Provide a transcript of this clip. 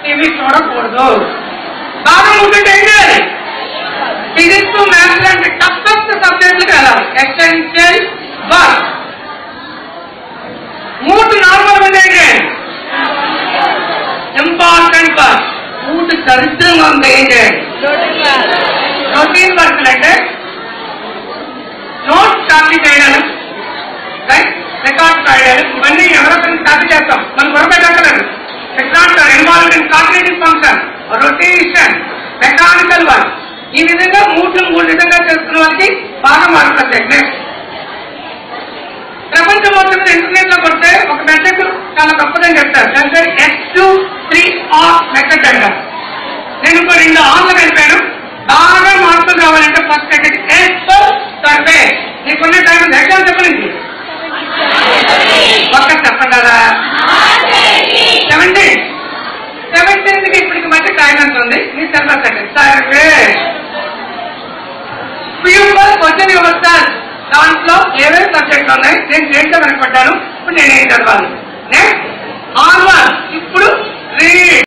ఇవి చూడకూడదు బాగా ఉంటుంటే ఏం చేయాలి ఫిజిక్స్ మ్యాథ్స్ లాంటి టఫెస్ట్ సబ్జెక్టులకు వెళ్ళాలి ఎసెన్షియల్ వర్క్ మూడు నార్మల్ మీద ఏం చేయాలి ఇంపార్టెంట్ వర్క్ మూడు దరిద్రంగా ఉంది ఏం చేయాలి రొటీన్ వర్క్ అంటే నోట్స్ కాపీ చేయడాలు రైట్ రికార్డ్ రాయడాలు ఇవన్నీ ఎవరొకరిని కాపీ చేస్తాం మనం పొరపెట్టక్కర్లేదు it's not involve in cognitive function rotation mechanical work ఈ విధంగా మూడు మూడు విధంగా చేస్తున్న వారికి బాగా మార్కులు వస్తాయి నెక్స్ట్ ప్రపంచం మొత్తం మీద ఇంటర్నెట్ లో కొడితే ఒక మెథడ్ చాలా గొప్పదని చెప్తారు దాని పేరు S two three R method అంటారు నేను ఇంకో రెండు ఆన్లు కలిపాను బాగా మార్కులు రావాలంటే ఫస్ట్ సెకండ్ ఎస్ సర్వే నీకున్న టైం ఎగ్జామ్ చెప్పలేదు ఒక్క చెప్పగలరా సెవెంటీన్ సెవెంటీన్ కి ఇప్పటికి మధ్య టైం ఎంత ఉంది నీ తర్వాత second survey paper question your దాంట్లో ఏమేమి సబ్జెక్టులు ఉన్నాయి నేను దేంట్లో వెనకబడ్డాను ఇప్పుడు నేను ఏం చదవాలి